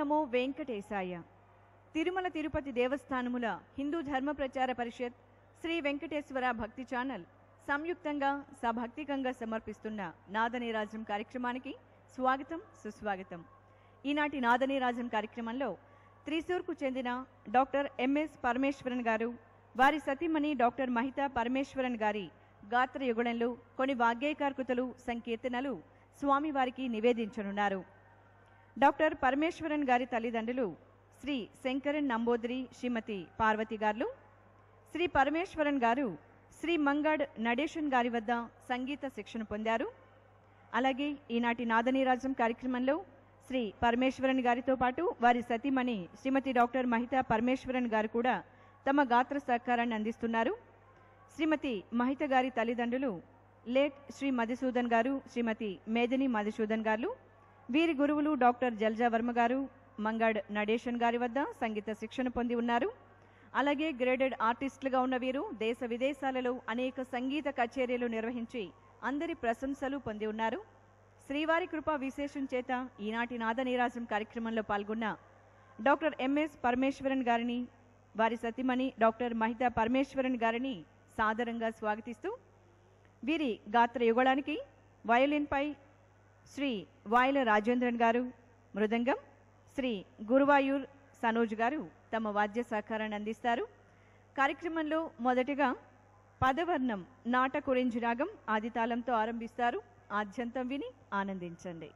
నమో వెంకటేశాయ తిరుమల తిరుపతి దేవస్థానముల హిందూ ధర్మ ప్రచార పరిషత్ శ్రీ వెంకటేశ్వర భక్తి ఛానల్ సంయుక్తంగా సభక్తికంగా సమర్పిస్తున్న నాదనీరాజం కార్యక్రమానికి స్వాగతం సుస్వాగతం ఈనాటి నాదనీరాజం కార్యక్రమంలో త్రిశూర్కు చెందిన డాక్టర్ ఎంఎస్ పరమేశ్వరన్ గారు వారి సతీమణి డాక్టర్ మహితా పరమేశ్వరన్ గారి గాత్ర యుగళంలో కొన్ని వాగ్గేయకార్కుతలు సంకీర్తనలు స్వామివారికి నివేదించనున్నారు డాక్టర్ పరమేశ్వరన్ గారి తల్లిదండ్రులు శ్రీ శంకరన్ నంబోదరి శ్రీమతి పార్వతి గారు శ్రీ పరమేశ్వరన్ గారు శ్రీ మంగడ్ నడేషన్ గారి వద్ద సంగీత శిక్షణ పొందారు అలాగే ఈనాటి నాదనీరాజం కార్యక్రమంలో శ్రీ పరమేశ్వరన్ గారితో పాటు వారి సతీమణి శ్రీమతి డాక్టర్ మహితా పరమేశ్వరన్ గారు కూడా తమ గాత్ర సహకారాన్ని అందిస్తున్నారు శ్రీమతి మహిత గారి తల్లిదండ్రులు లేట్ శ్రీ మధుసూదన్ గారు శ్రీమతి మేదిని మధుసూదన్ గారు వీరి గురువులు డాక్టర్ జల్జా వర్మ గారు మంగడ్ నడేషన్ గారి వద్ద సంగీత శిక్షణ పొంది ఉన్నారు అలాగే గ్రేడెడ్ ఆర్టిస్టులుగా ఉన్న వీరు దేశ విదేశాలలో అనేక సంగీత కచేరీలు నిర్వహించి అందరి ప్రశంసలు పొంది ఉన్నారు శ్రీవారి కృపా విశేషం చేత ఈనాటి నాద నీరాజం కార్యక్రమంలో పాల్గొన్న డాక్టర్ ఎంఎస్ పరమేశ్వరన్ గారిని వారి సతీమణి డాక్టర్ మహితా పరమేశ్వరన్ గారిని సాదరంగా స్వాగతిస్తూ వీరి గాత్ర యుగళానికి వయోలిన్పై శ్రీ వాయిల రాజేంద్రన్ గారు మృదంగం శ్రీ గురువాయూర్ సనోజ్ గారు తమ వాద్య సహకారాన్ని అందిస్తారు కార్యక్రమంలో మొదటగా పదవర్ణం నాట కురించి రాగం ఆదితాళంతో ఆరంభిస్తారు ఆద్యంతం విని ఆనందించండి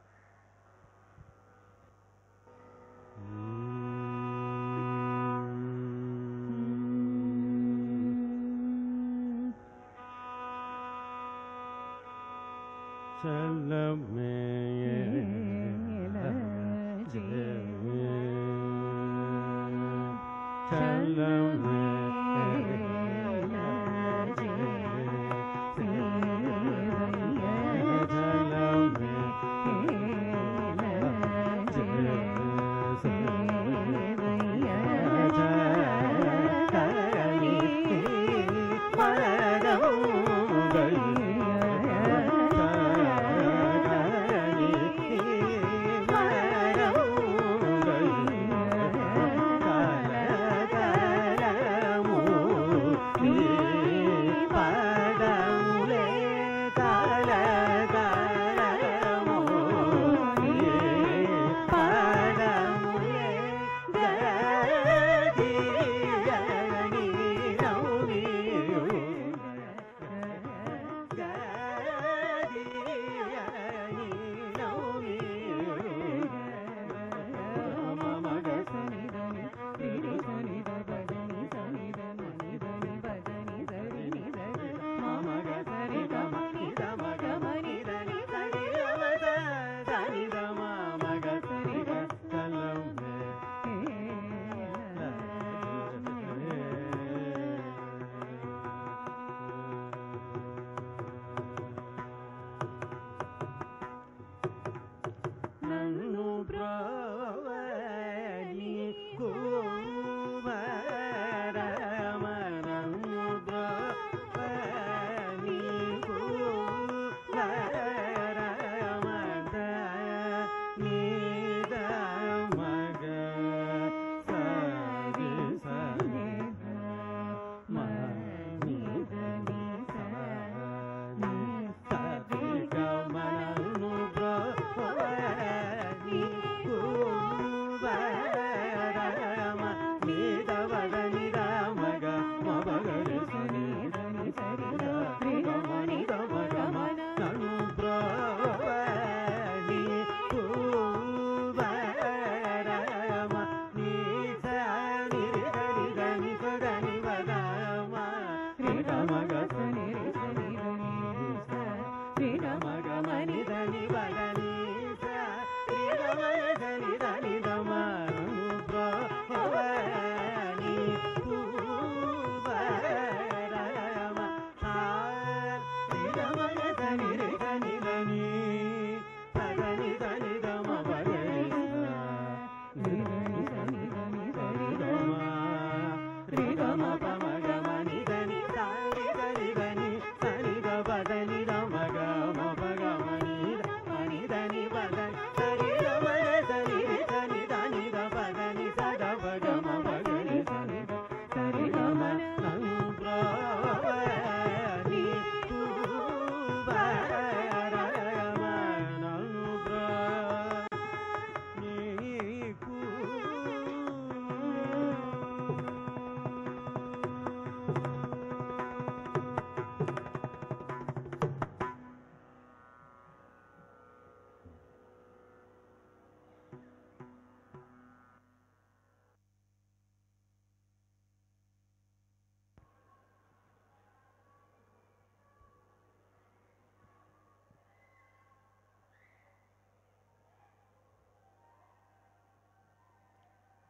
నన్ను బ్రోవని కుమారమ నన్ను బ్రోవని కుమారమ నీద మగ సరి సరి సరి గమనను బ్రోవని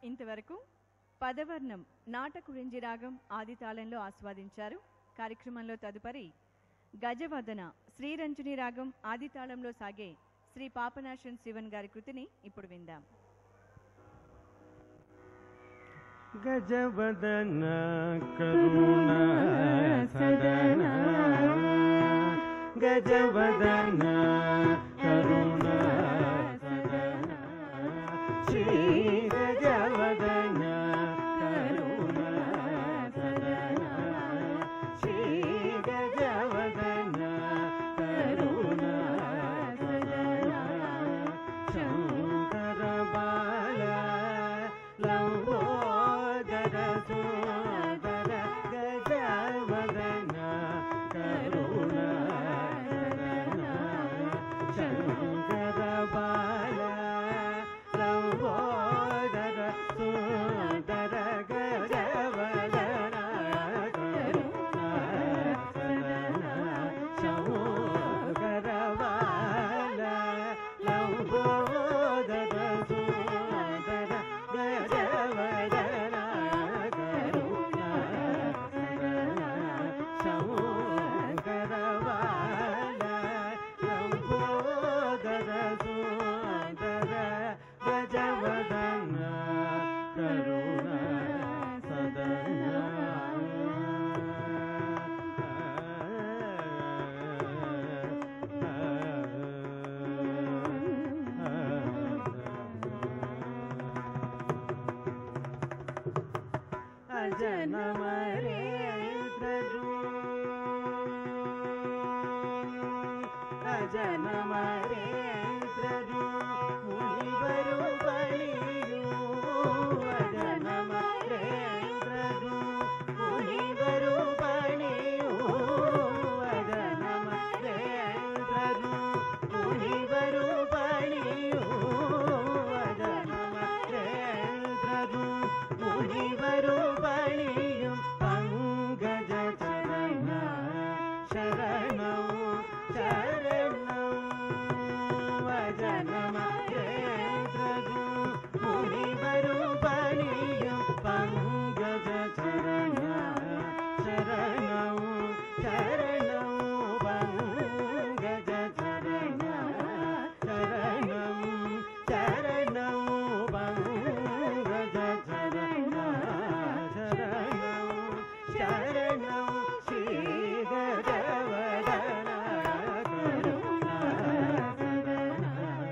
ఇంతవరకు పదవర్ణం నాటకురింజి రాగం ఆది తాళంలో ఆస్వాదించారు కార్యక్రమంలో తదుపరి గజవదన శ్రీరంజని రాగం ఆది తాళంలో సాగే శ్రీ పాపనాశన్ శివన్ గారి కృతిని ఇప్పుడు విందాం గజవదన కరుణ సదన గజవదన కరుణ సదన శ్రీ గజవదన కరుణ సదన శ్రీ గజవదన కరుణ సదన శంకర బాల లంబోదర సోదర గజవదన కరుణ సదన శంకర బాల లంబోదర సోదర గజవదన కరుణ సదన శంకర బాల లంబోదర సోదర గజవదన కరుణ సదన శంకర బాల లంబోదర సోదర గజవదన కరుణ అజనమరేంద్రరు అజనమరేంద్రరు మునివరు బలియు అజనమరేంద్రరు మునివరు బలియు అజనమరేంద్రరు మునివరు బలియు అజనమరేంద్రరు మునివరు బలియు పంగజ చరణ శరణం శరణం వజనమేంద్రరు మునివరు బలియు పంగజ చరణ శరణం శరణం పంగజ చరణ శరణం శరణం పంగజ చరణ శరణం శరణం శ్రీ గజవదన కరుణ సదన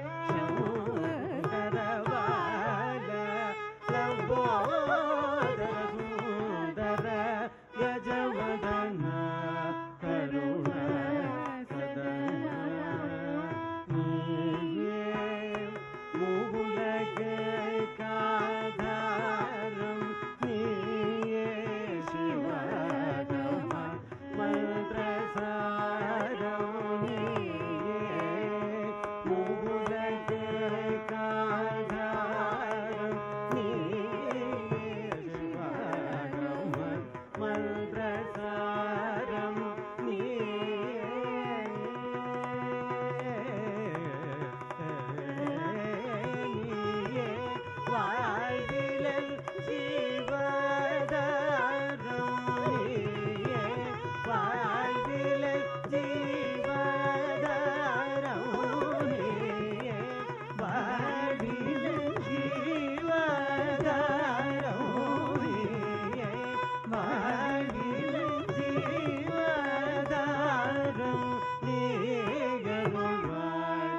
శంకర బాల లంబోదర సుందర గజవదన కరుణ సదన నీయే మూలగైకాధారం నీయే శివగమ మంత్రసారం నీయే మూలగైకాధారం నీయే శివగమ మంత్రసారం நீயே வாழ்விலல் ஜீவதாரம் நீயே வாழ்விலல் ஜீவதாரம் நீயே வாழ்விலல் ஜீவதாரம் நீயே வாழ்விலல் ஜீவதாரம் நீகருள்வாய்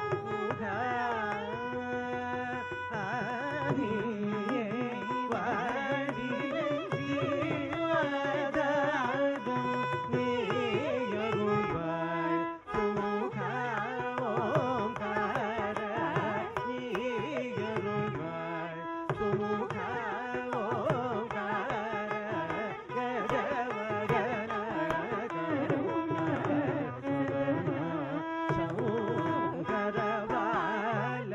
శంకరవాల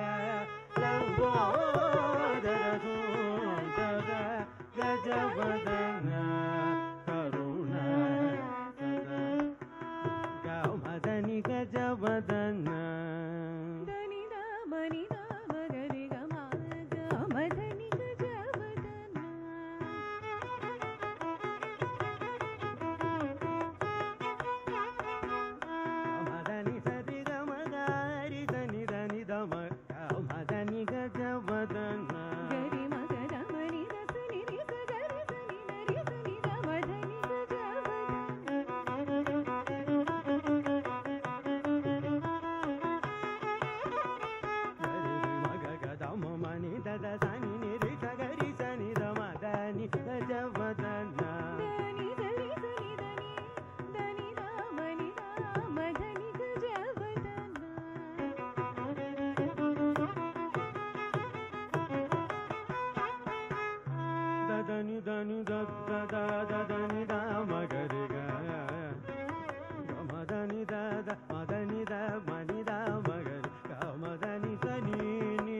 లంబోదర సుందర గజవదన కరుణ సదా గమదని గజవదన దని ద మని ద మగరి గ మా గ మదని గ జ దని దని దత్త దాద దని దా మగరి గ మదని దాద మదని ద మని దా మగరి గ మదని సని ని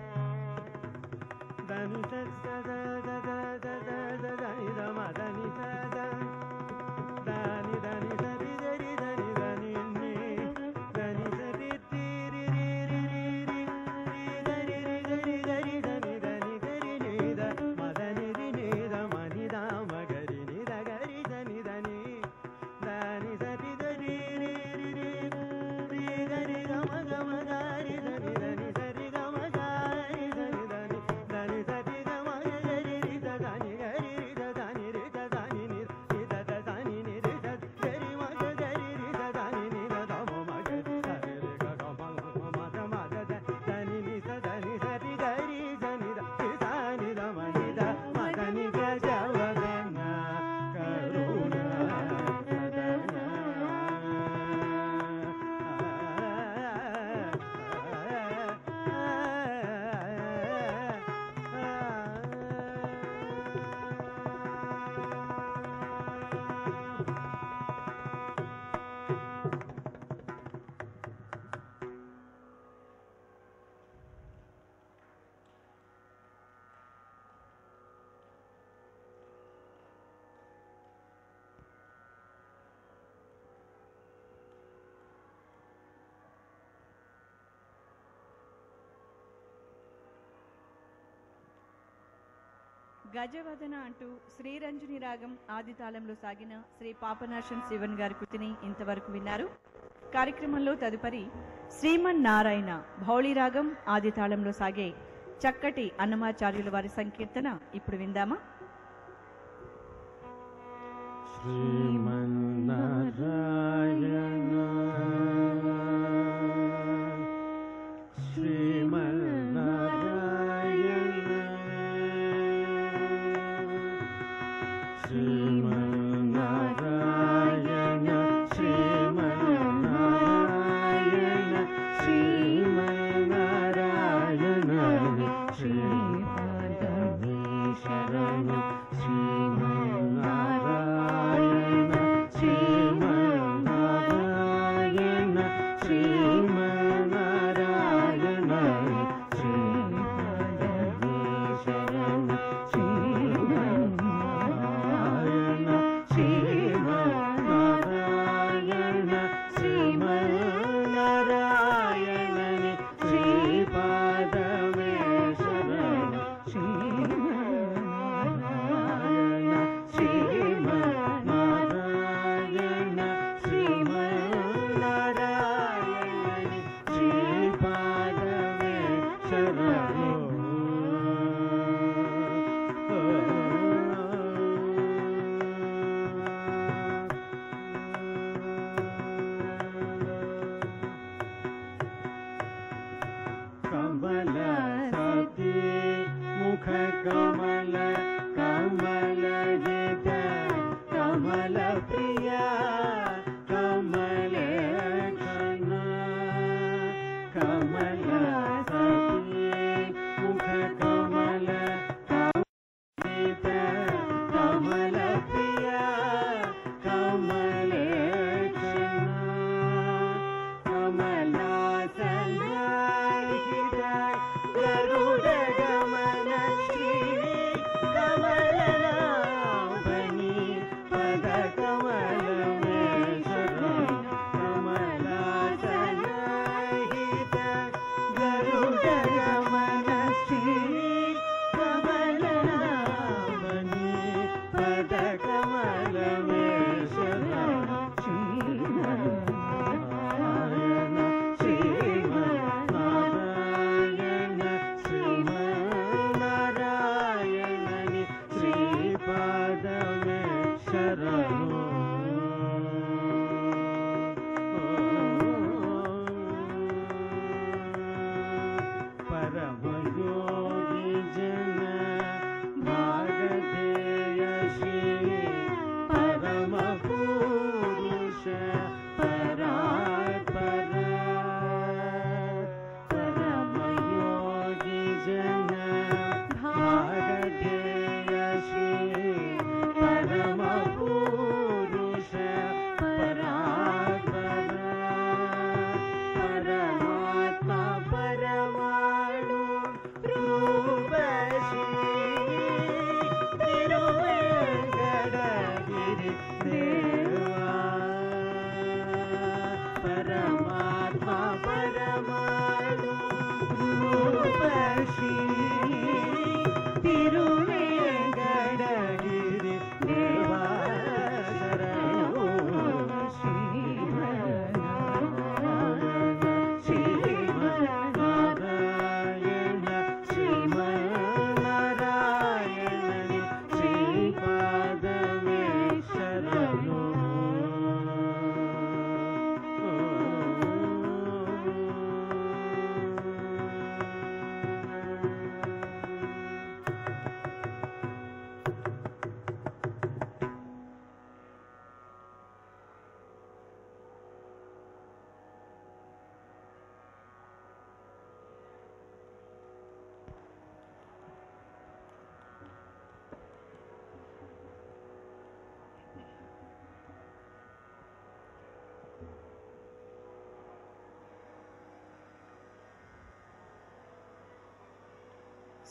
దని స ద ద ద ద ద ద దని ద మదని స ద దని దని సరి దరి దని దని ని దని సరి తి రి రి రి రి రి రి దని రి దని దని దని గరి ని ద మదని రి ని ద మని ద మగరి ని ద గరి దని దని దని సరి దరి రి రి రి రి గరి గ మ గ మ గరి దని దని సరి గ మ గరి దని దని దని సరి గ మ గరి రి ద దని గరి రి ద దని రి ద దని ని రి ద ద దని ని రి ద గరి మ గ గరి రి ద దని ని ద ద మ మ గరి సరి రి గ గ మ మ మ ద మ ద ద దని ని స దని సరి గరి దని ద రి దని ద మ ని ద మ దని గ జ వ ద న కరుణ గజవదన అంటూ శ్రీరంజని రాగం ఆది తాళంలో సాగిన శ్రీ పాపనాశం శివన్ గారి కృతిని ఇంతవరకు విన్నారు కార్యక్రమంలో తదుపరి శ్రీమన్ నారాయణ భౌళి రాగం ఆది తాళంలో సాగే చక్కటి అన్నమాచార్యుల వారి సంకీర్తన ఇప్పుడు విందామా శ్రీమన్నారాయణ శ్రీమన్నారాయణ శ్రీమన్నారాయణ శ్రీమన్నారాయణ శ్రీపాదమే శరణం శ్రీమన్నారాయణ శ్రీమన్నారాయణ శ్రీమన్నారాయణ శ్రీపాదమే శరణం శ్రీమన్నారాయణ శ్రీమన్నారాయణ శ్రీమన్నారాయణని శ్రీపాదమే శరణం శ్రీమన్నారాయణ శ్రీమన్నారాయణ శ్రీమన్నారాయణని శ్రీపాదమే కమల సతి ముఖ కమల కమల హిత కమల ప్రియ కమల క్షణ కమల సతి ముఖ కమల హిత కమల ప్రియ కమల క్షణ కమలాసనాహిత గరుడ గమన శ్రీ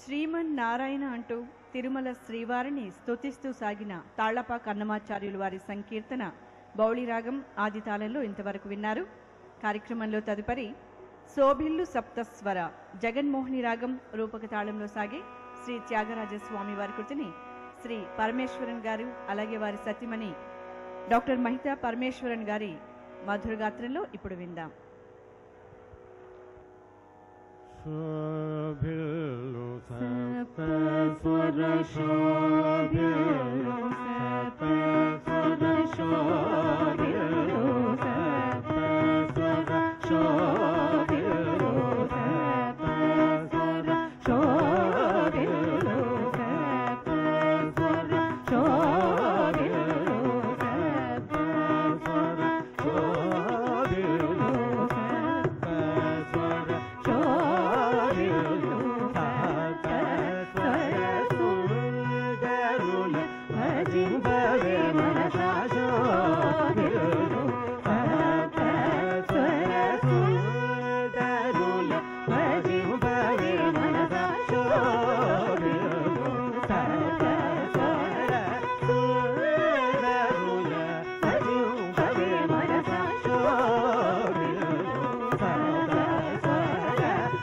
శ్రీమన్ నారాయణ అంటూ తిరుమల శ్రీవారిని స్తుతిస్తూ సాగిన తాళ్లపాక అన్నమాచార్యులు వారి సంకీర్తన బౌళి రాగం ఆది తాళంలో ఇంతవరకు విన్నారు కార్యక్రమంలో తదుపరి శోభిల్లు సప్తస్వర జగన్మోహిని రాగం రూపక తాళంలో సాగే శ్రీ త్యాగరాజ స్వామి వారి కృతిని శ్రీ పరమేశ్వరన్ గారు అలాగే వారి సతిమణి డాక్టర్ మహితా పరమేశ్వరన్ గారి మధుర గాత్రంలో ఇప్పుడు విందాం శోభిల్లు సప్తస్వర శోభిల్లు సప్తస్వర శోభిల్లు సప్తస్వర శోభిల్లు సప్తస్వర శోభిల్లు సప్తస్వర శోభిల్లు సప్తస్వర శోభిల్లు సప్తస్వర శోభిల్లు సప్తస్వర సుందరుల భజింపవే మనసా శోభిల్లు సప్తస్వర సుందరుల భజింపవే మనసా శోభిల్లు సప్తస్వర సుందరుల భజింపవే మనసా శోభిల్లు సప్తస్వర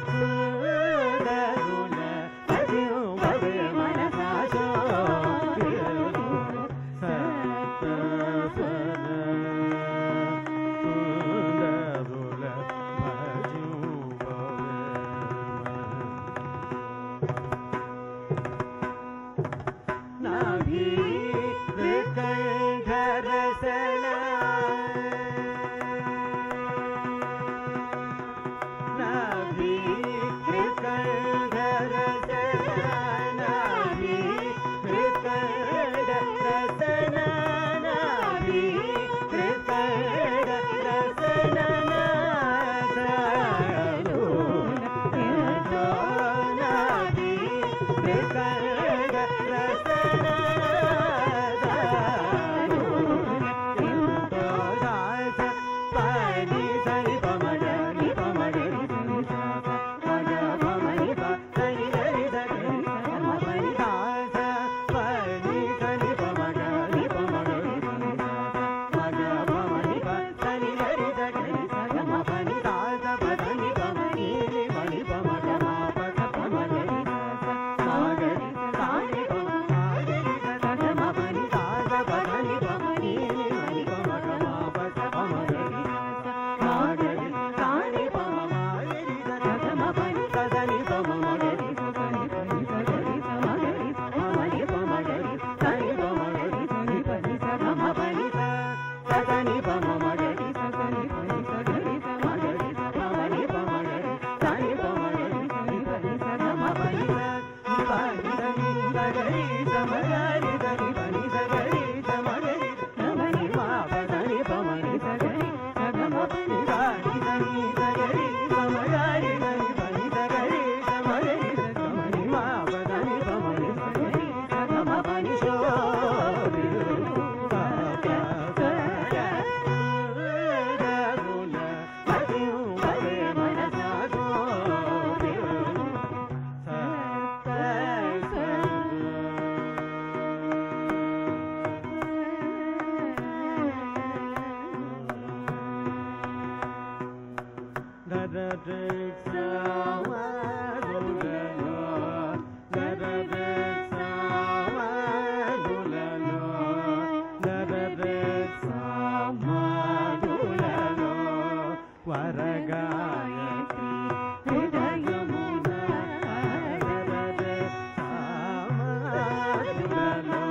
సుందరుల భజింపవే మనసా శోభిల్లు సప్తస్వర సుందరుల భజింపవే నాభి కంఠరసన నాభి కంఠరసన నాభి కంఠరసన నాభి కంఠరసన నాభి వరగాయత్రి హృదయమున సామాదులలో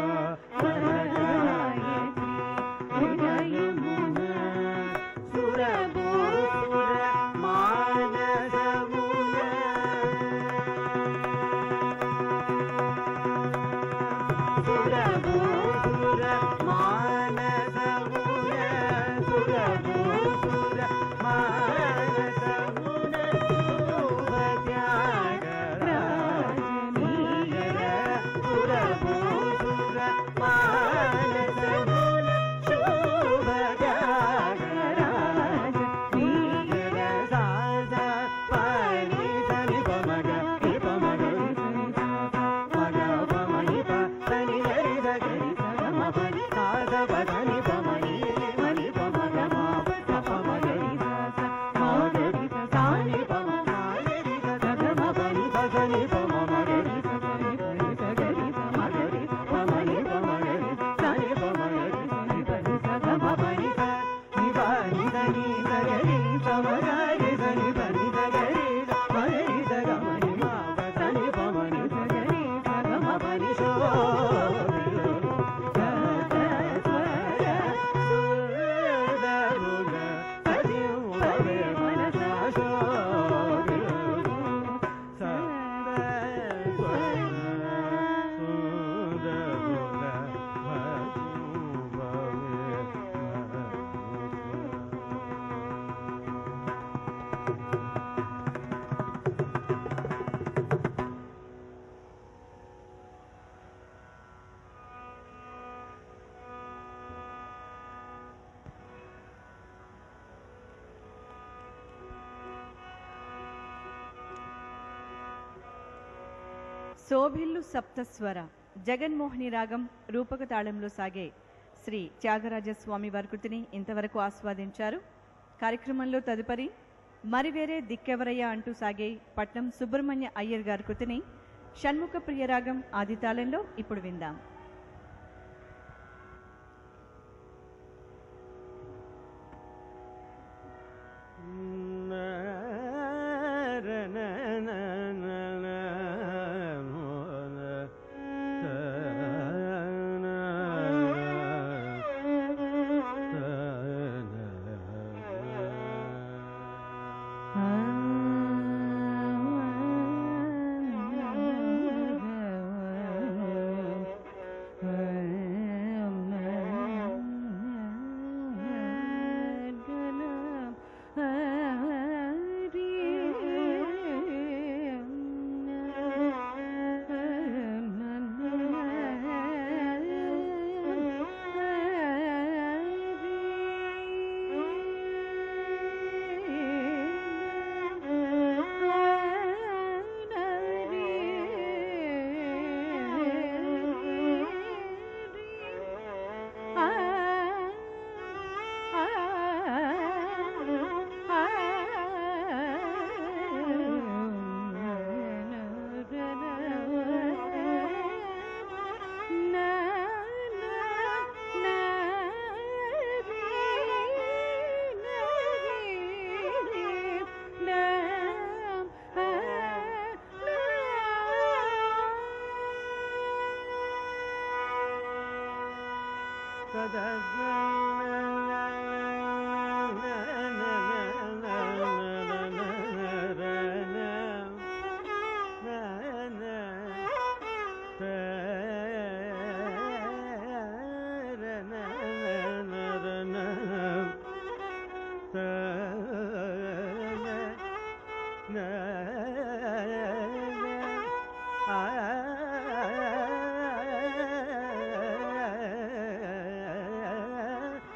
వరగాయత్రి హృదయమున సురభూసుర మానసమున సురభూసుర మానసమున సురభూసుర మానసమున శుభత్యాగరాజనీయర సురభూసుర మానసమున శుభత్యాగరాజనీయర సాస పాని సని పమగ పమగ శోభిల్లు సప్తస్వర జగన్మోహిని రాగం రూపక తాళంలో సాగే శ్రీ త్యాగరాజ స్వామి వారి కృతిని ఇంతవరకు ఆస్వాదించారు కార్యక్రమంలో తదుపరి మరి వేరే దిక్కెవరయ్యా అంటూ సాగే పట్నం సుబ్రహ్మణ్య అయ్యర్ గారి కృతిని షణ్ముఖ ప్రియ రాగం ఆది తాళంలో ఇప్పుడు విందాం ఆ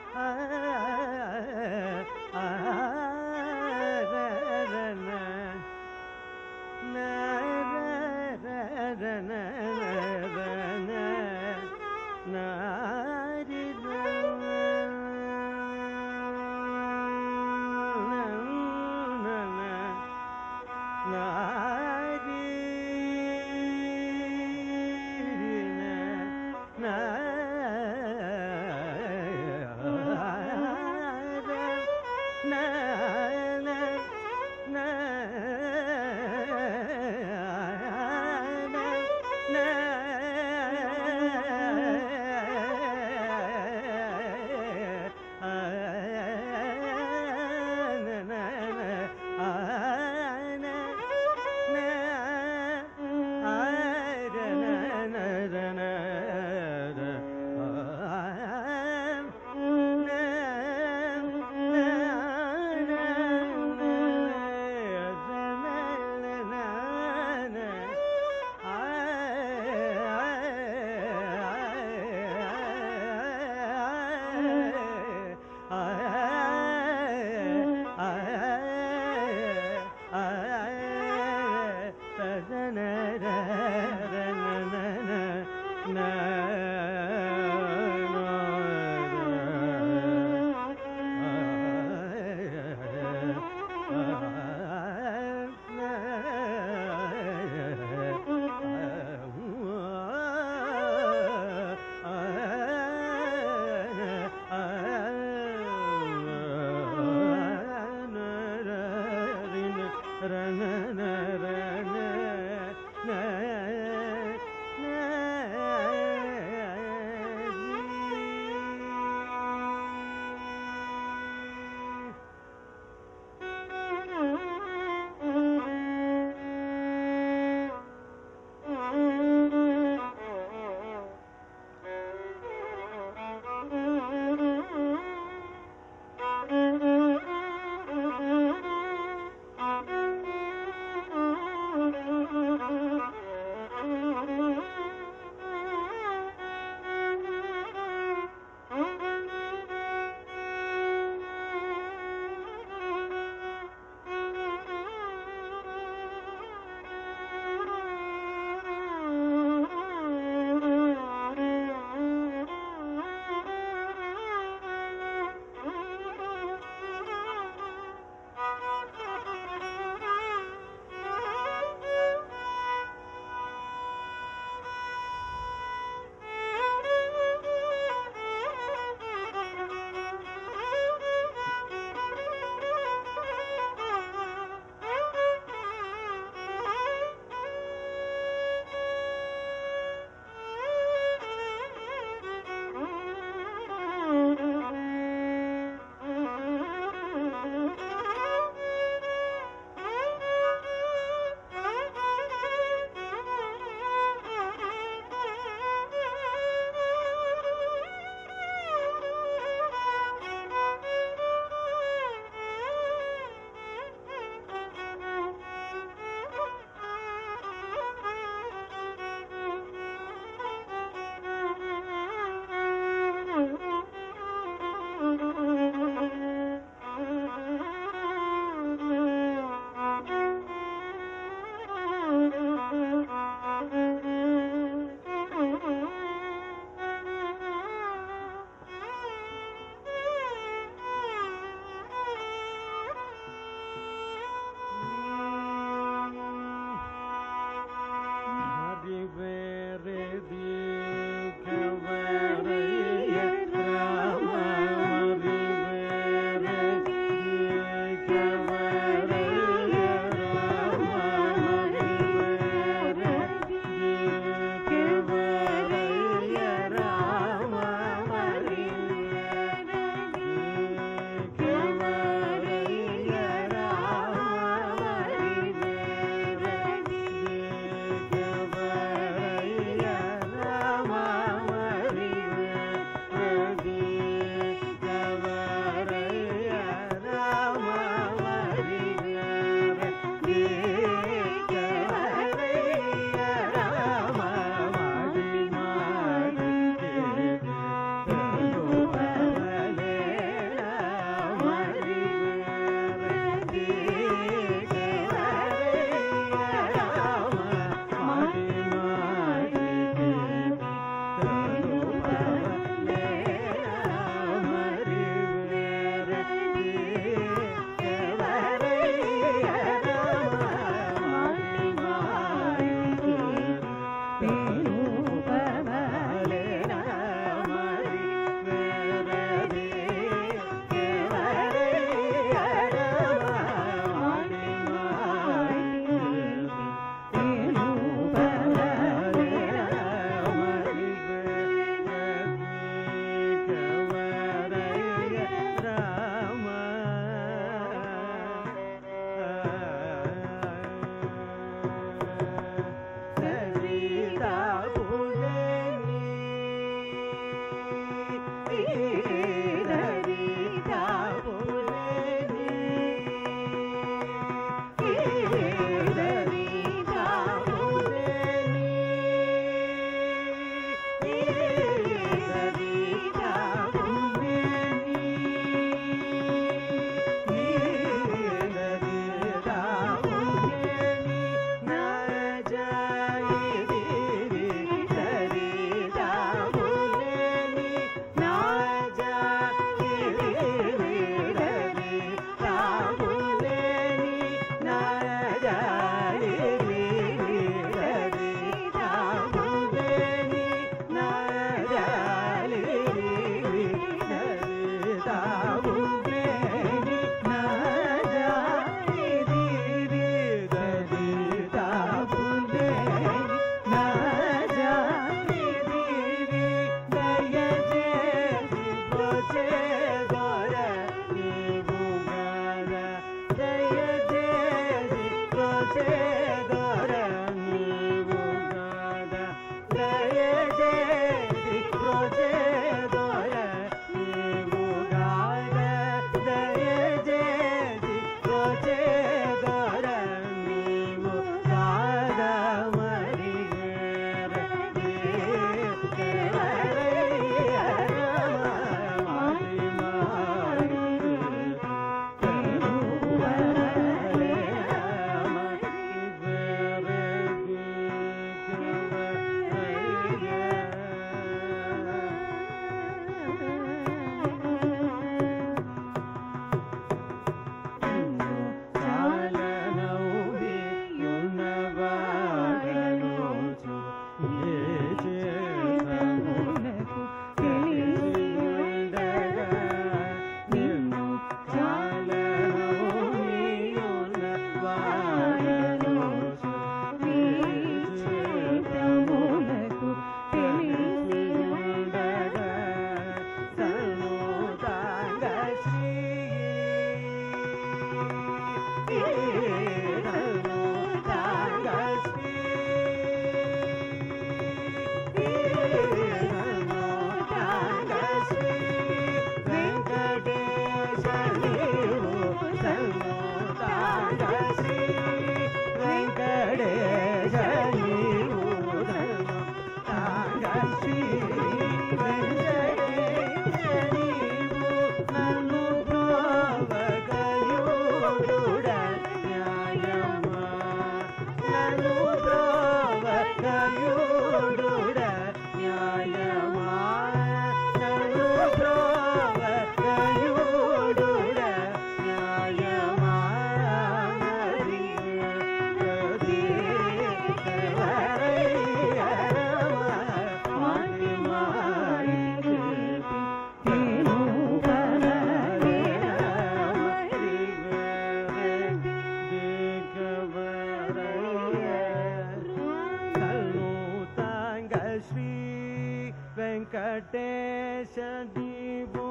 వెంకటేశ దీపు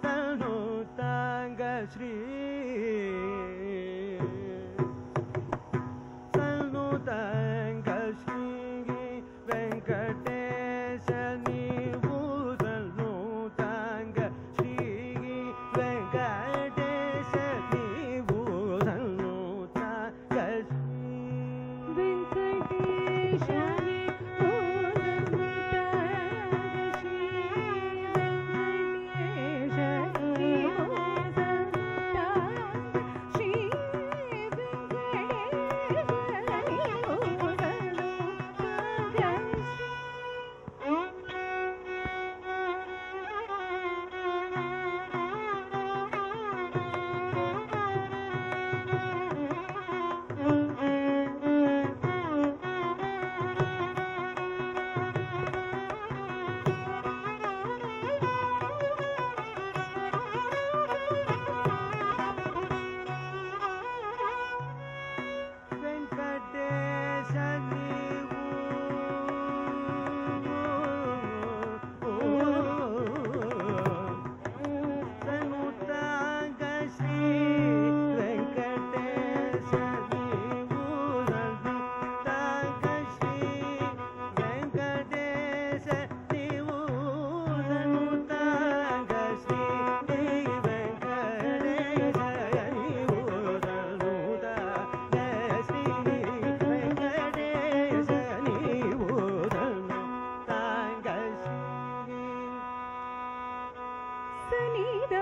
తనుతాంగ శ్రీ తనుతాంగ శ్రీ వెంకటేశ నీవు తనుతాంగ శ్రీ వెంకటేశ నీవు తనుతాంగ శ్రీ వెంకటేశని ఓ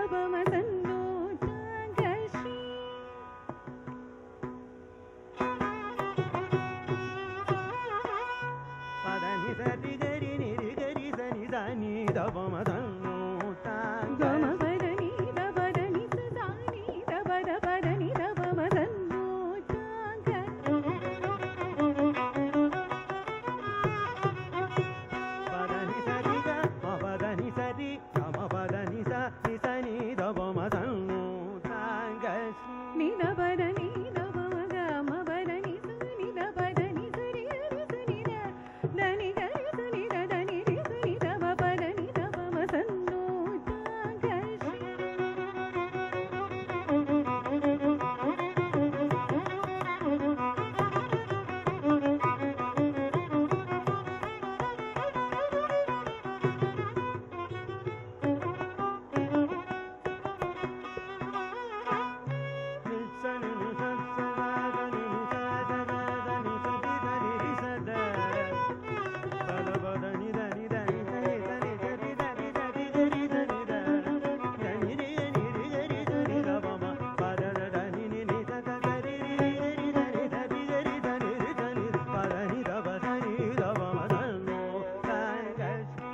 పదని సరి గరి నిరి గరి సని దని దప మదను తాంగ పదని సరి గ పదని సరి గమ పదని స ని సని దప మదను తాంగ నిల్సని నిసత్సవాదని నిసాదని సది దని రిసద పదపదని దని దని దని దని సది దని దని గరి దని ద దని రి ని రి గరి దని ద పమ పదద దని ని ని సద గరి రి రి దని సది గరి దని రి దని పదని ద పదని ద పమ దన్ను తాంగశ్రీ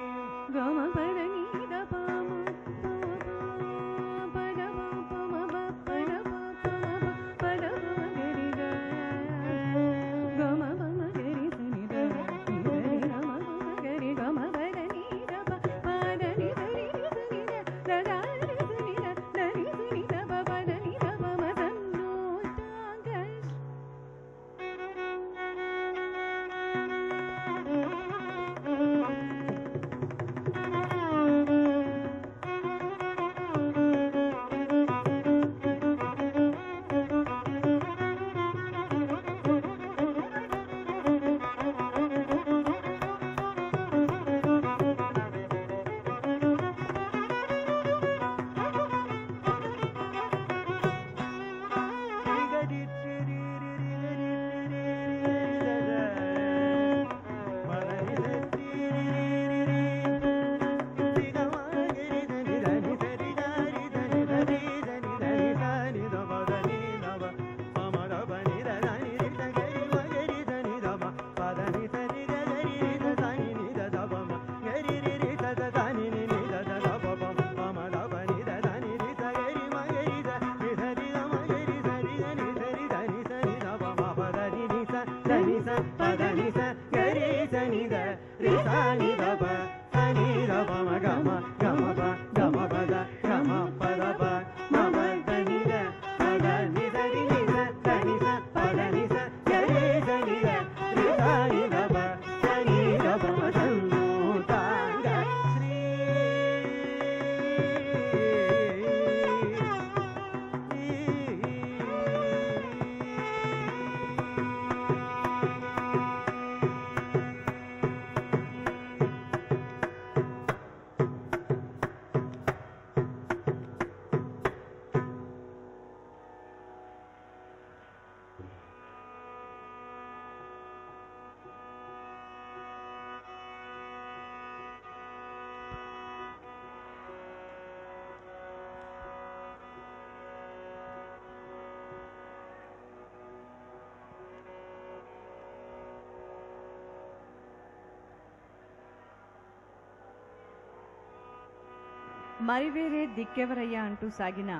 మరి వేరే దిక్కెవరయ్యా అంటూ సాగిన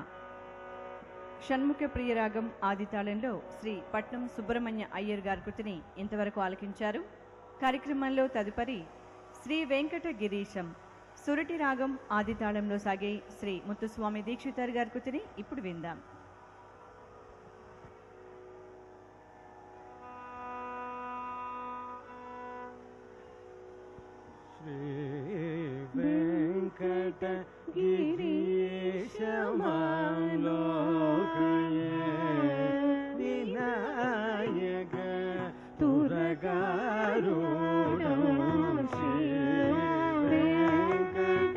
షణ్ముఖ ప్రియరాగం ఆదితాళంలో శ్రీ పట్నం సుబ్రహ్మణ్య అయ్యర్ గారి కృతిని ఇంతవరకు ఆలకించారు కార్యక్రమంలో తదుపరి శ్రీ వెంకట గిరీశం సురటి రాగం ఆదితాళంలో సాగే శ్రీ ముత్తుస్వామి దీక్షితార్ గారి కృతిని ఇప్పుడు విందాం శ్రీ వెంకట గిరీశమాలోకయే వినాయక తురగారూఢం శ్రీ వెంకట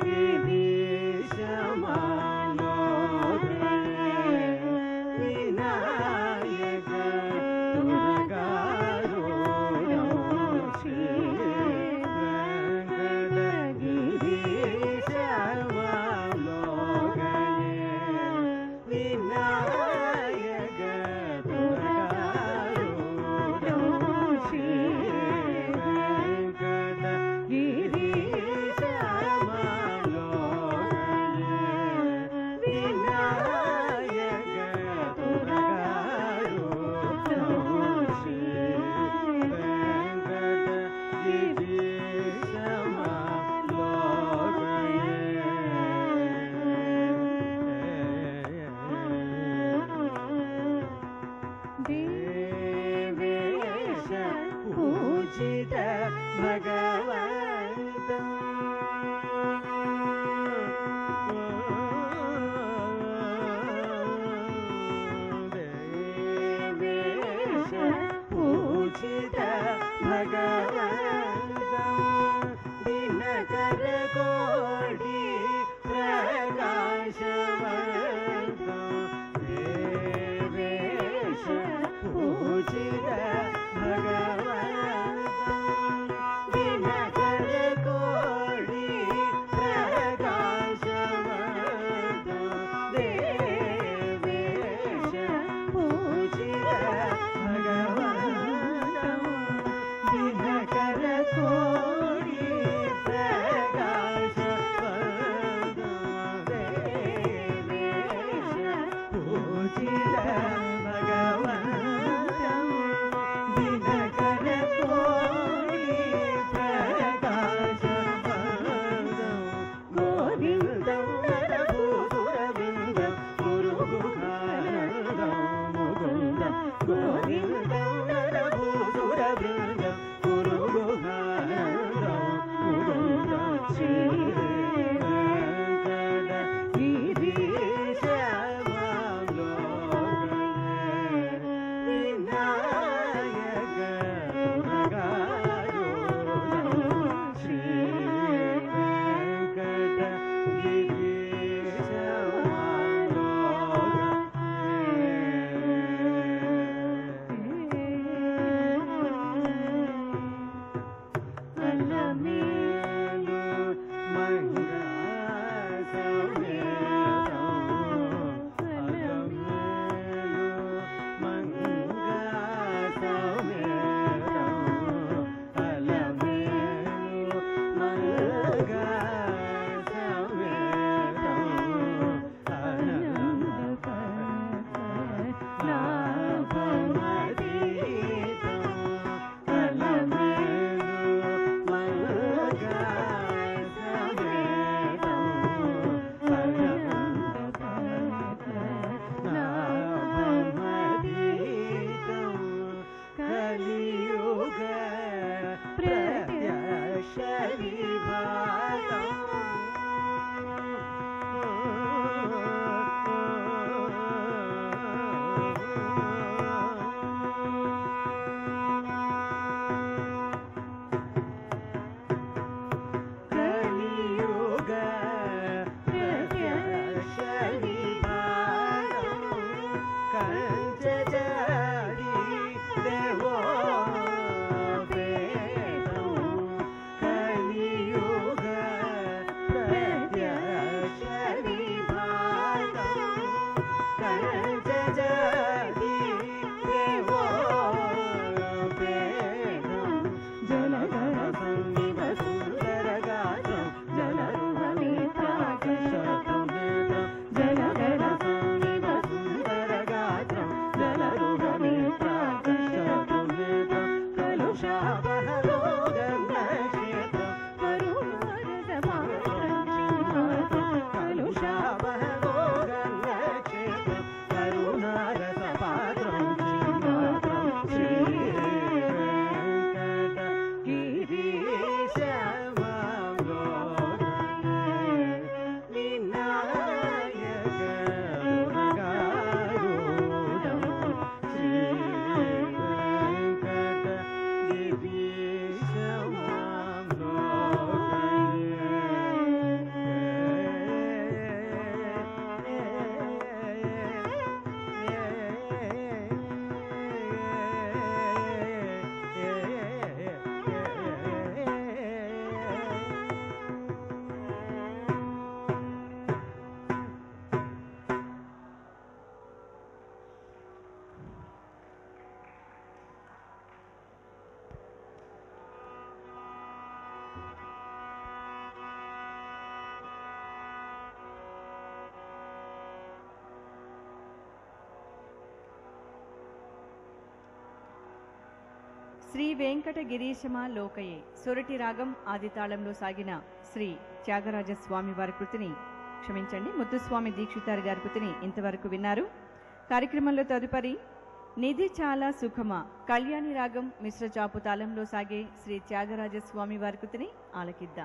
గిరీశమాలోకయే వినాయక తురగారూఢం శ్రీ వెంకట గిరీశమాలోకయే శ్రీ వెంకట గిరీశమ లోకయే సొరటి రాగం ఆదితాళంలో సాగిన శ్రీ త్యాగరాజ స్వామి వారి కృతిని క్షమించండి ముత్తుస్వామి దీక్షితార్ గారి కృతిని ఇంతవరకు విన్నారు కార్యక్రమంలో తదుపరి నిధి చాలా సుఖమా కళ్యాణి రాగం మిశ్ర చాపు తాళంలో సాగే శ్రీ త్యాగరాజ స్వామి వారి కృతిని ఆలకిద్దాం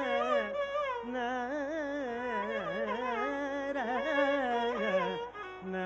na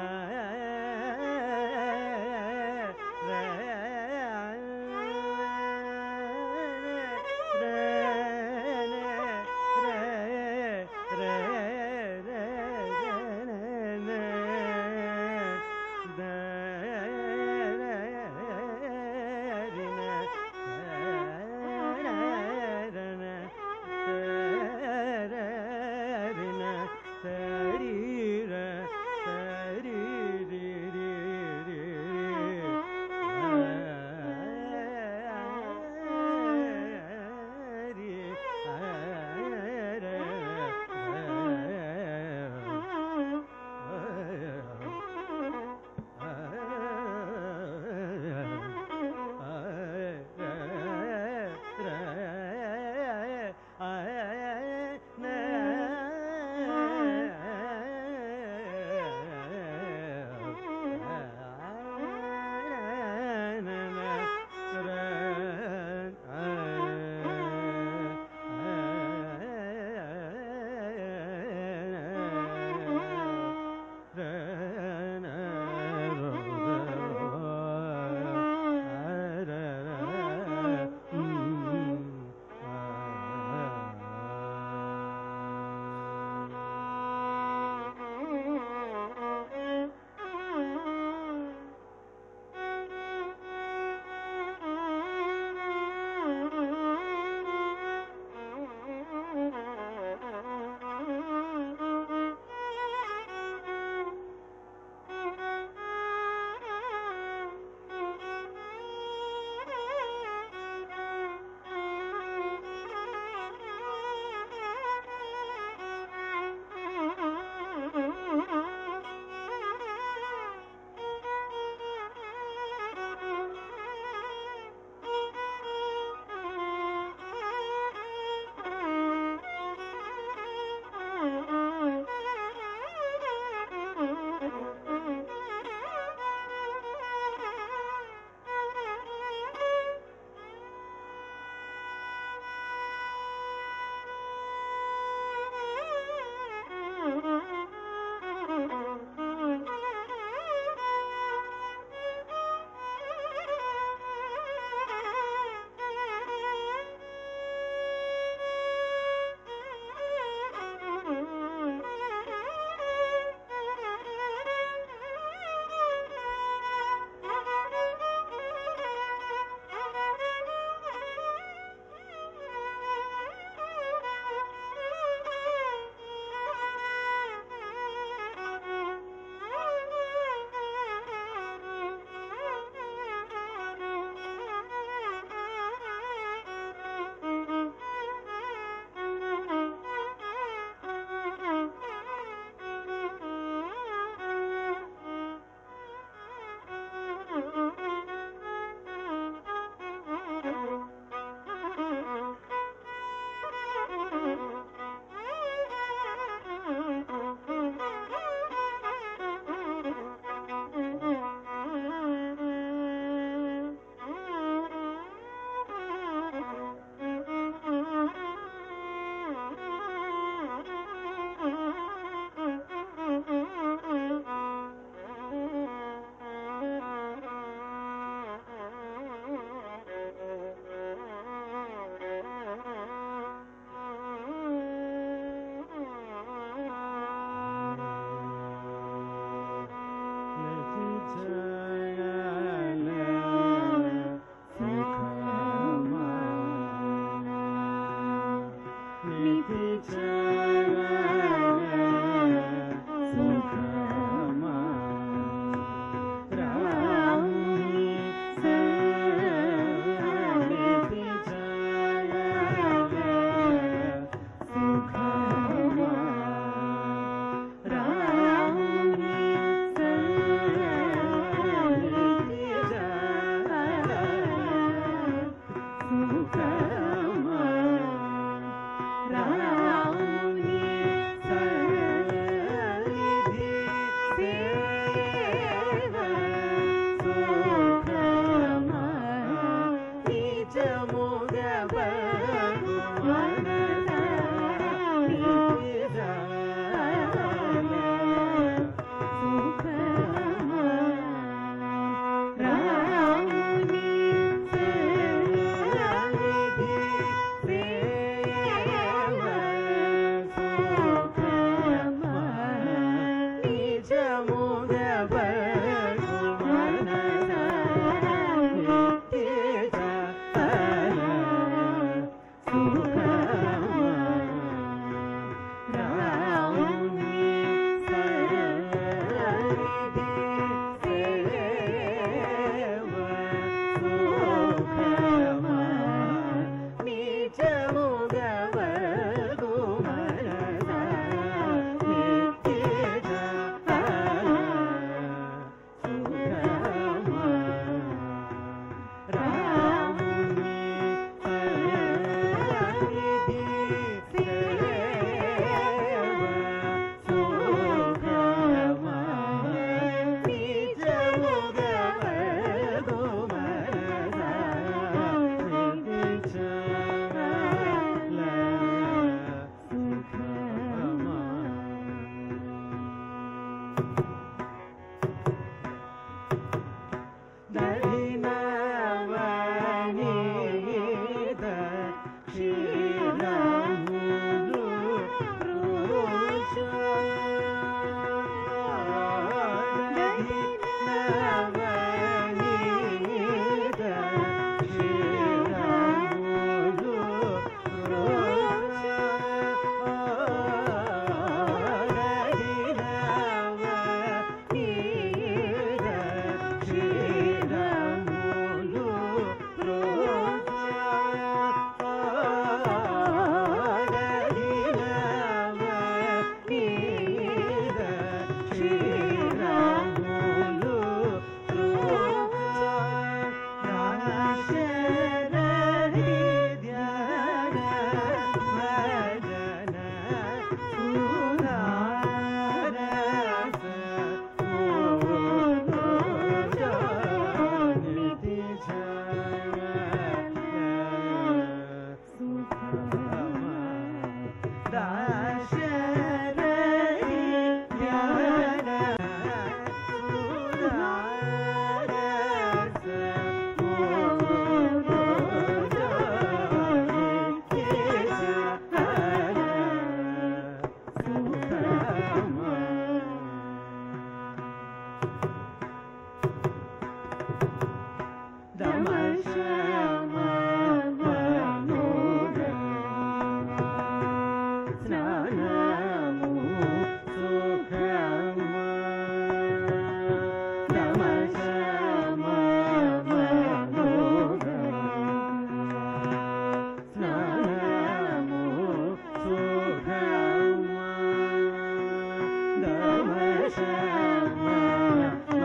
శ్యామ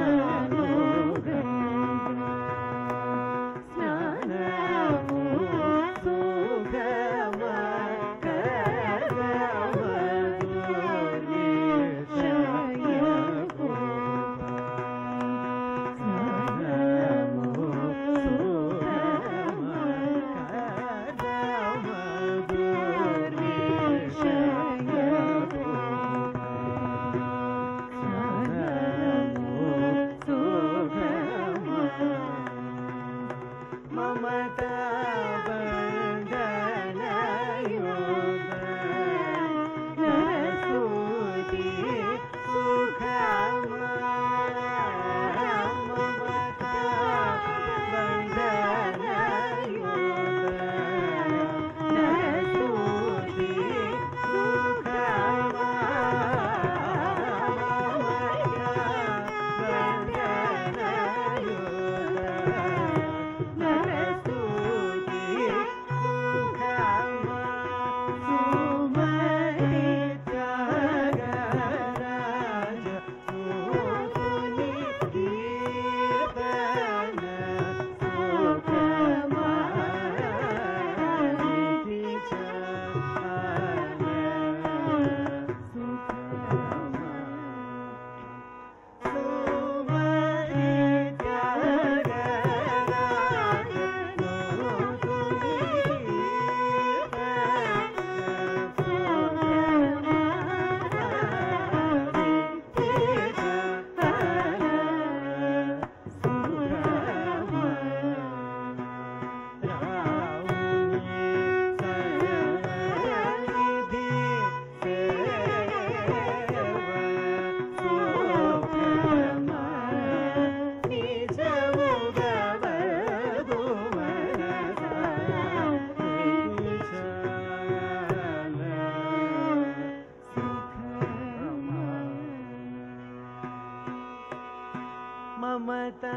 మమతా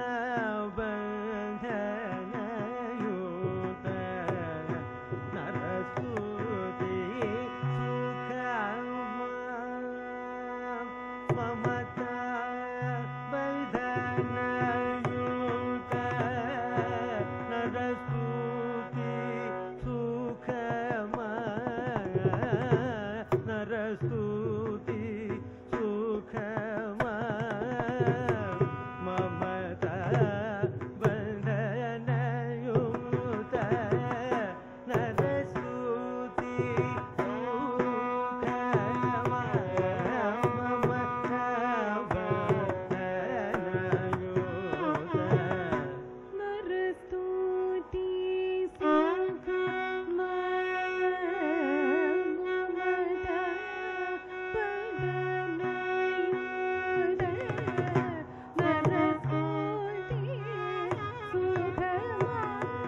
బంధనయుత నరస్తుతి సుఖమా మమతా బంధనయుత నరస్తుతి సుఖమా నరస్తుతి సుఖమా మమతా బంధనయుత నరస్తుతి సుఖమా మమతా బంధనయుత నరస్తుతి సుఖమా మమత పదనయుత నరస్తుతి సుఖమా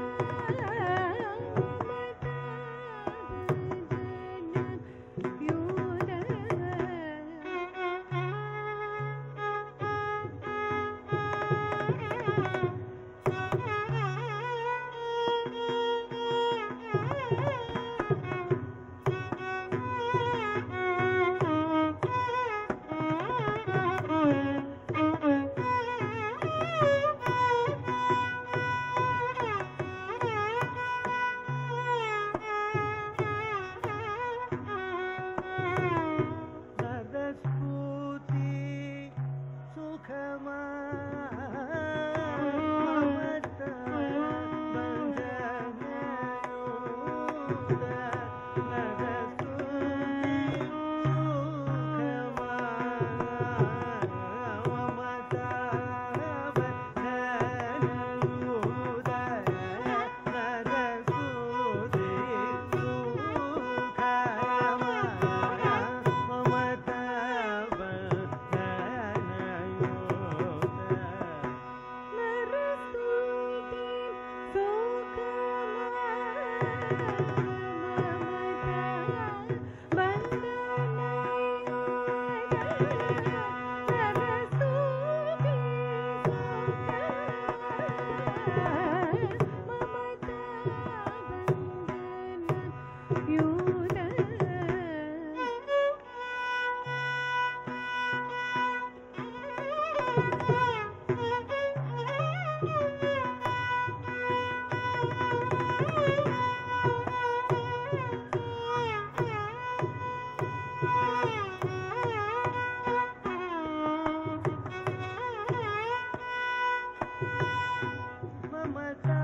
సదస్ఫూర్తి సుఖమా మమత బంధనయుత సదస్ఫూర్తి సుఖమా మమత బంధనయుత సదస్ఫూర్తి సుఖమా మమత బంధనయుత మమతా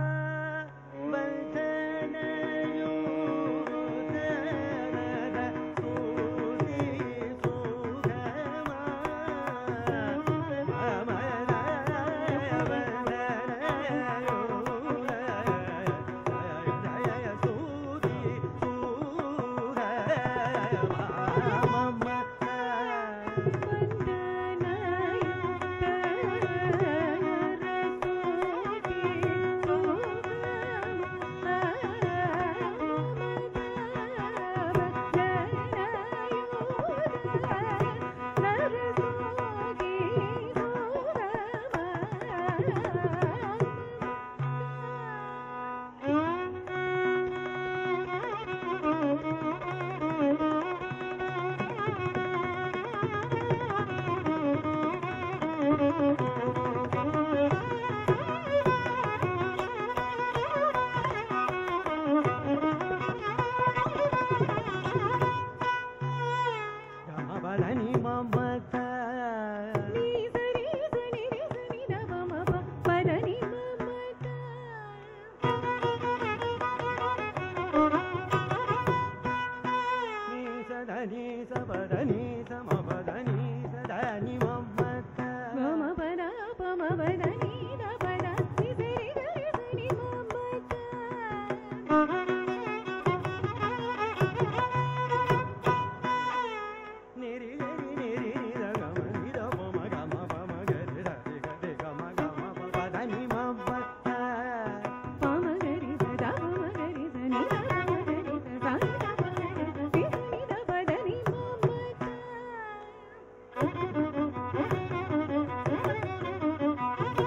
గమబలని మమత నీ సదని సబదని సమబదని సదని మమత నిరి గరి నిరి నిర గమ నిర పమ గమ పమ గరి రి గరి గమ గమ పదని మమత Thank you.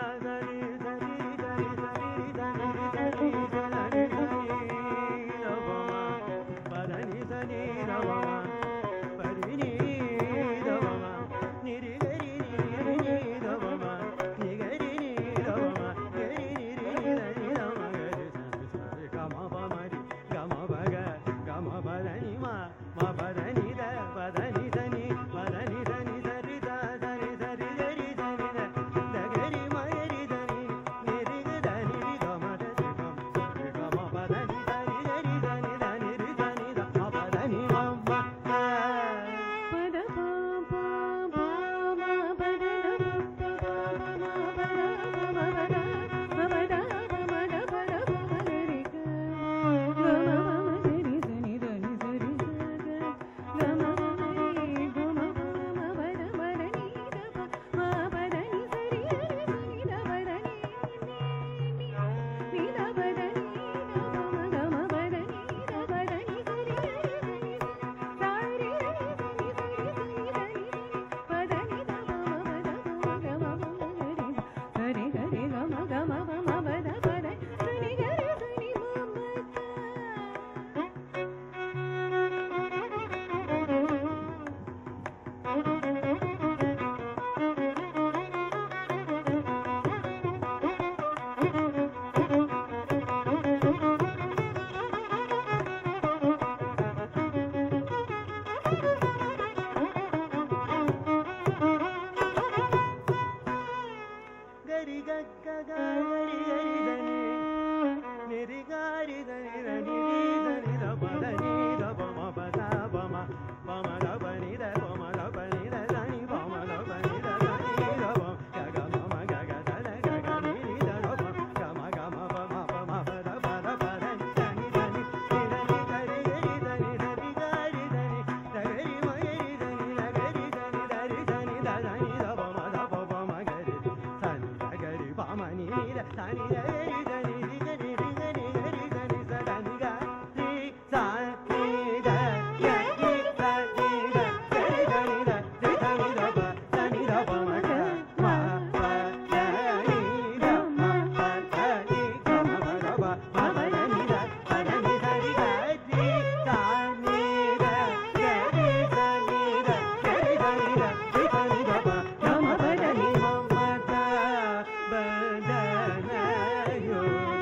బదనయో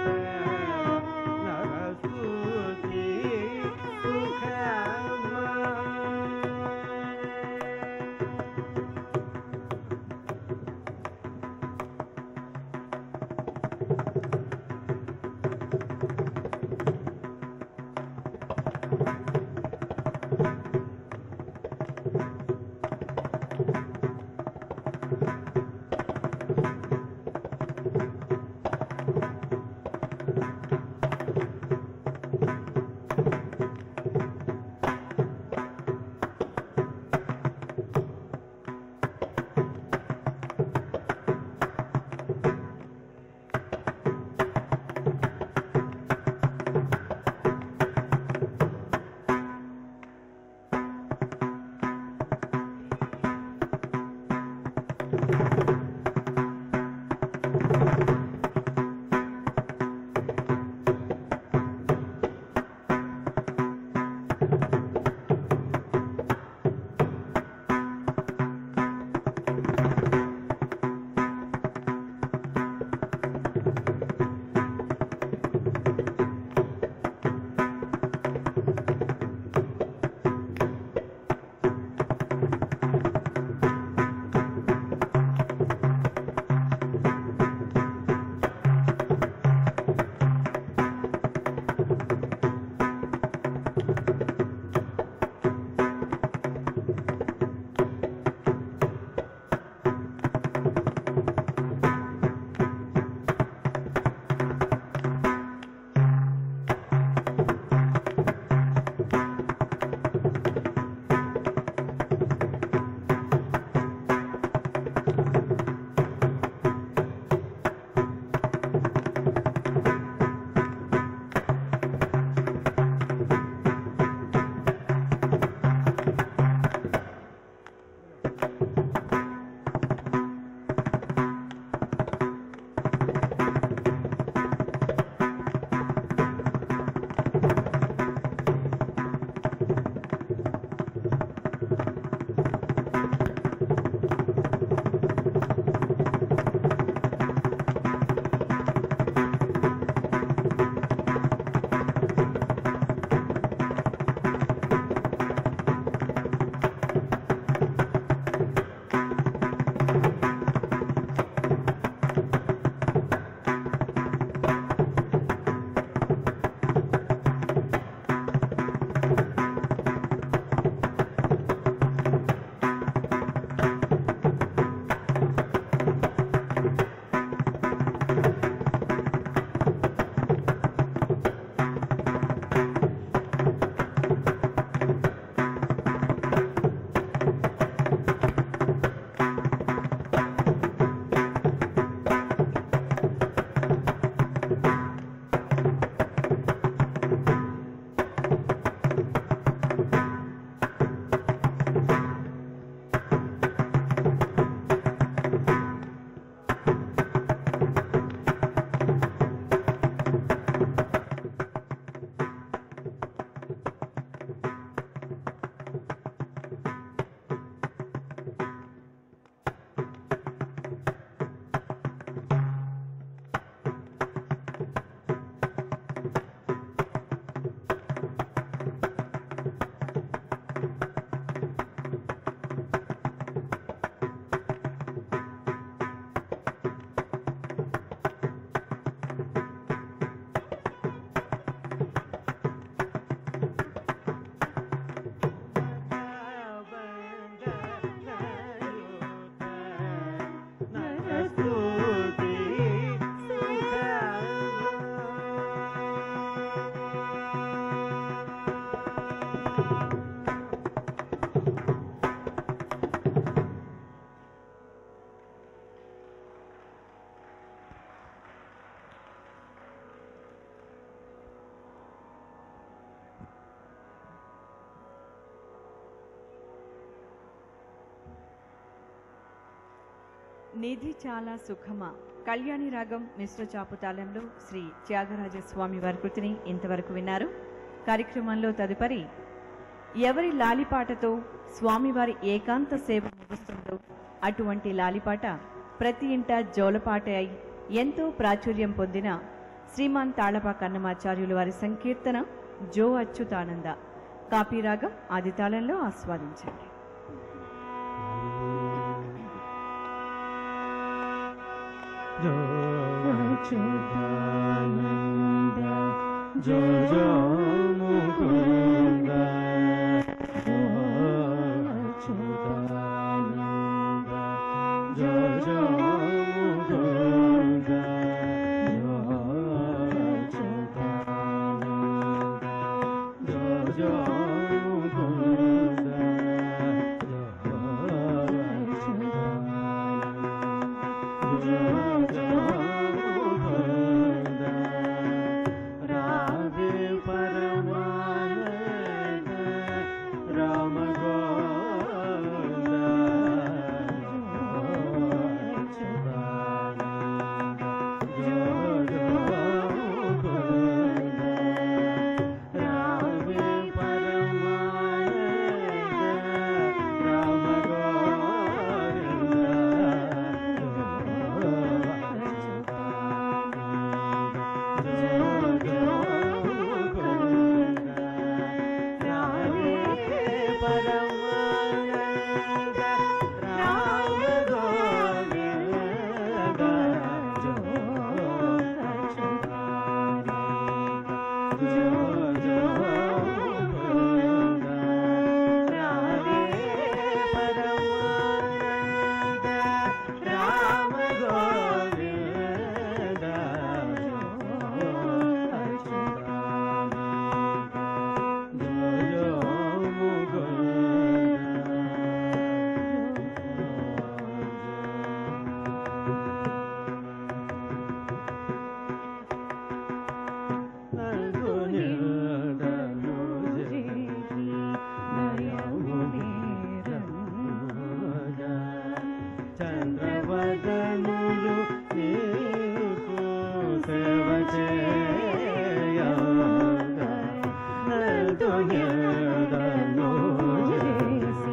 నిధి చాలా సుఖమా కళ్యాణి రాగం మిశ్ర చాపుతాళంలో శ్రీ త్యాగరాజ స్వామి వారి కృతిని ఇంతవరకు విన్నారు కార్యక్రమంలో తదుపరి ఎవరి లాలిపాటతో స్వామివారి ఏకాంత సేవ ముగుస్తుందో అటువంటి లాలిపాట ప్రతి ఇంట జోలపాట అయి ఎంతో ప్రాచుర్యం పొందిన శ్రీమాన్ తాళపాక అన్నమాచార్యులు వారి సంకీర్తన జో అచ్యుతానంద కాపీరాగం ఆది తాళంలో ఆస్వాదించండి జో అచ్యుతానంద జో జో ముకుంద జో అచ్యుతానంద జో జో ముకుంద జో అచ్యుతానంద జో జో ముకుంద జో అచ్యుతానంద రాధే పరమానంద రామ గోవింద జో జో ముకుంద రాధే పరమానంద రామ రామ గోవింద జో జో చంద్రవదనులు నీకు సేవ చేయగా నల్దునిదను చేసి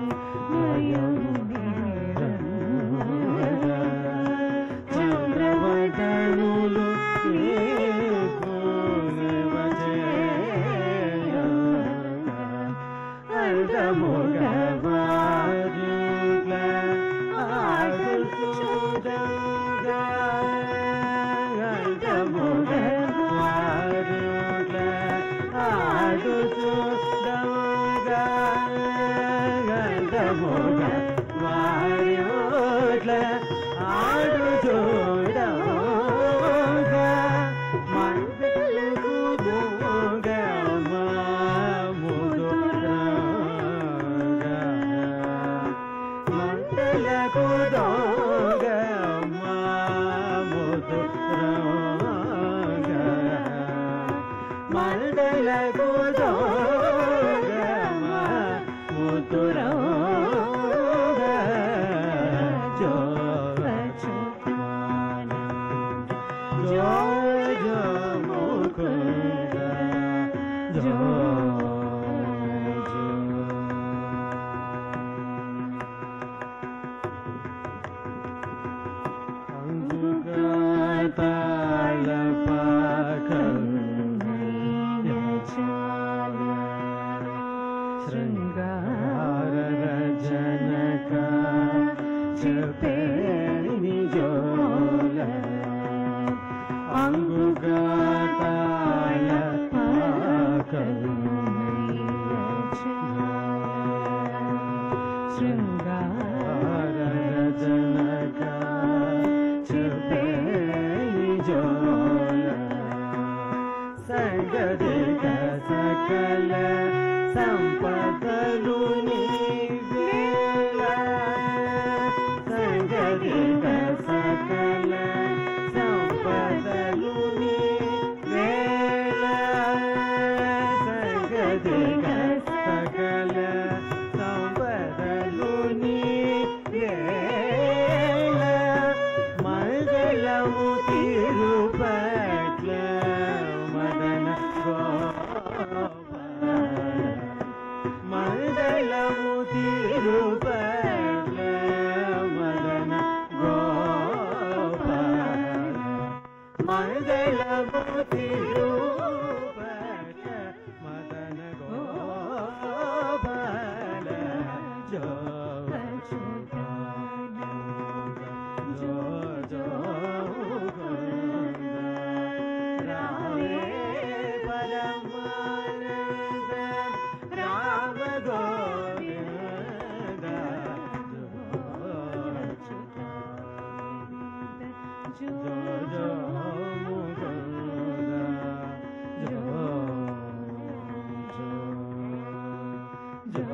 చంద్రవదనులు నీకు సేవ చేయగా అర్ధముగవారుల ఆడుచుండగా అర్ధముగవారుల ఆడుచుండగా అర్ధముగవారుల ఆడుచుండగా మండలకు దొంగమా ముదురాగా మండలకు దొంగమా ముదురాగా మండలకు దొంగమా ముదురాగా జో జో జో ముకుంద జో జో అంగుకాతాల పాకం శృంగార రజనక చెప్పేని జోల అంగుకాతాల పాకం శృంగార రజనక చెప్పేని జోల సంగదిక సకల సంపదలు నీవేళ సంగదిక సకల సంపదలు నీవేళ సంగదిక సకల సంపదలు నీవేళ మందలము తిరుపట్ల మదన గోపాల మందలము తిరుపట్ల మదన గోపాల మందలము తిరుపట్ల మదన గోపాల జో జో జో రామే పరమానంద రామ గోవింద జో జో ముకుంద జో జో జో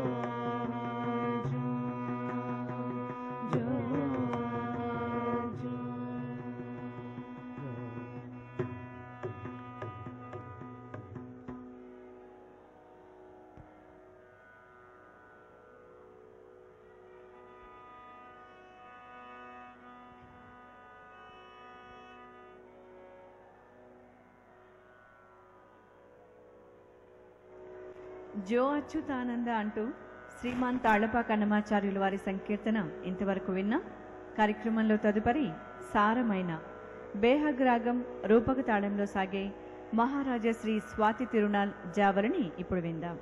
జో అచ్యుతానంద అంటూ శ్రీమాన్ తాళ్లపాక అన్నమాచార్యుల వారి సంకీర్తన ఇంతవరకు విన్నా కార్యక్రమంలో తదుపరి సారమైన బేహగ్ రాగం రూపక తాళంలో సాగే మహారాజా శ్రీ స్వాతి తిరునాల్ జావరిని ఇప్పుడు విందాం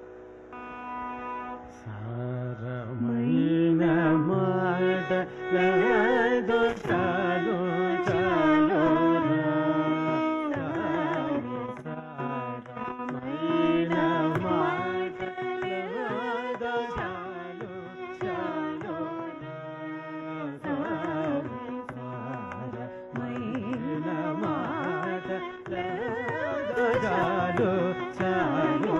సారమైన మాట లయదో చాలు చాలు సారమైన మాట లయదో చాలు చాలు సారమైన మాట లయదో చాలు చాలు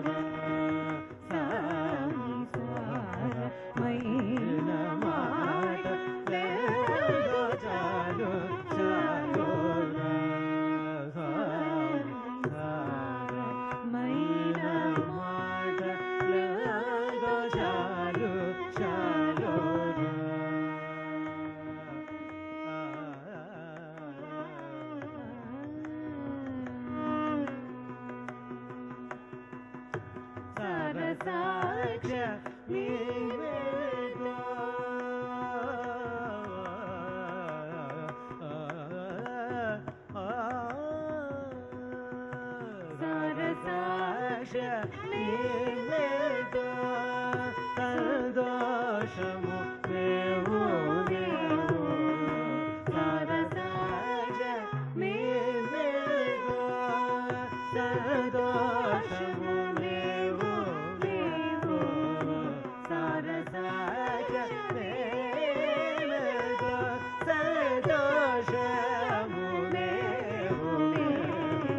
సరసాక్ష నీవేదో సరసాక్ష నీవేదో సంతోషము దేవు దేవు సరసాక్ష నీవేదో సంతోషము దేవు దేవు సరసాక్ష నీవేదో సంతోషము దేవు దేవు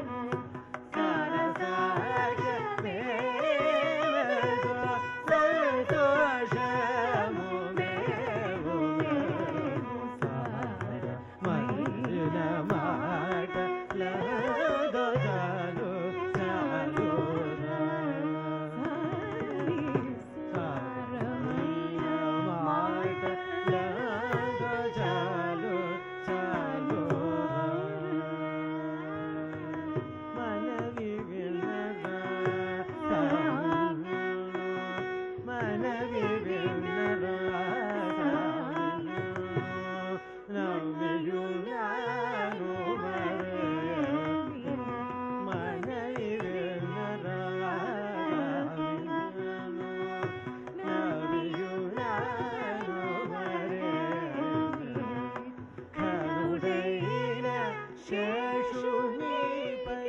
చాలు చాలు మనవి వినరా మనవి వినరా నవ్వియున్నాను మనవి వినరా నవ్వియున్నాను కరుడైన శేషునిపై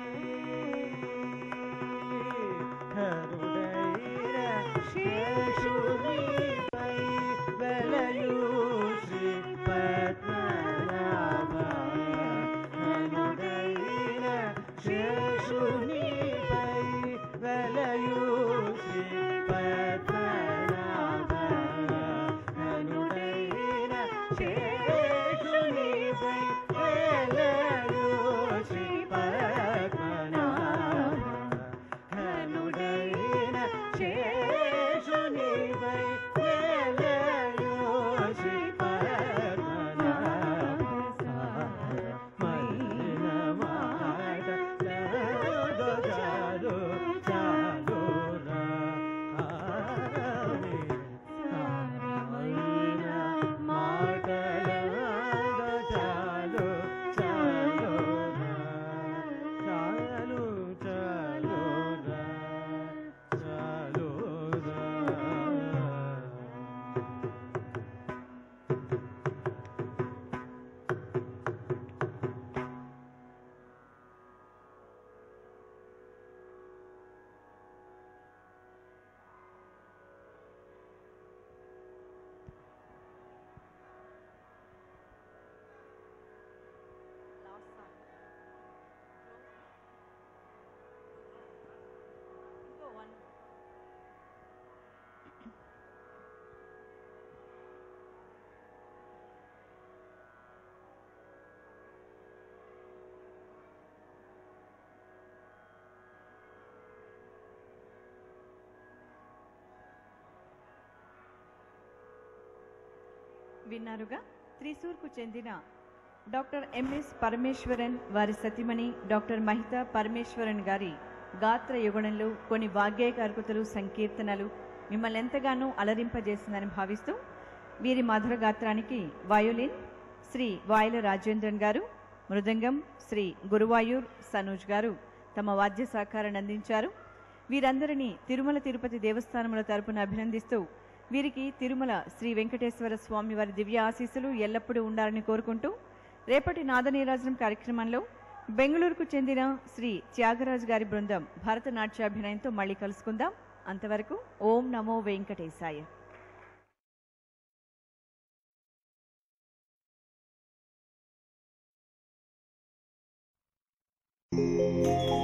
కరుడైన శేషునిపై వెలయు శ్రీ పద్మనాభ కరుడైన శేషునిపై వెలయు శ్రీ పద్మనాభ కరుడైన శేషునిపై వెలయు శ్రీ పద్మనాభ కనుడైన శేషు విన్నారుగా త్రిశూర్కు చెందిన డాక్టర్ ఎంఎస్ పరమేశ్వరన్ వారి సతిమణి డాక్టర్ మహిత పరమేశ్వరన్ గారి గాత్ర యుగణంలో కొన్ని వాగ్గేయకారకుతలు సంకీర్తనలు మిమ్మల్ని ఎంతగానో అలరింపజేసిందని భావిస్తూ వీరి మధుర గాత్రానికి వయోలిన్ శ్రీ వాయల రాజేంద్రన్ గారు మృదంగం శ్రీ గురువాయూర్ సనూజ్ గారు తమ వాద్య సహకారాన్ని అందించారు వీరందరినీ తిరుమల తిరుపతి దేవస్థానముల తరపున అభినందిస్తూ వీరికి తిరుమల శ్రీ వెంకటేశ్వర స్వామి వారి దివ్య ఆశీస్సులు ఎల్లప్పుడూ ఉండాలని కోరుకుంటూ రేపటి నాదనీరాజనం కార్యక్రమంలో బెంగళూరుకు చెందిన శ్రీ త్యాగరాజు గారి బృందం భరతనాట్యాభినయంతో మళ్ళీ కలుసుకుందాం అంతవరకు ఓం నమో వెంకటేశాయ ఆ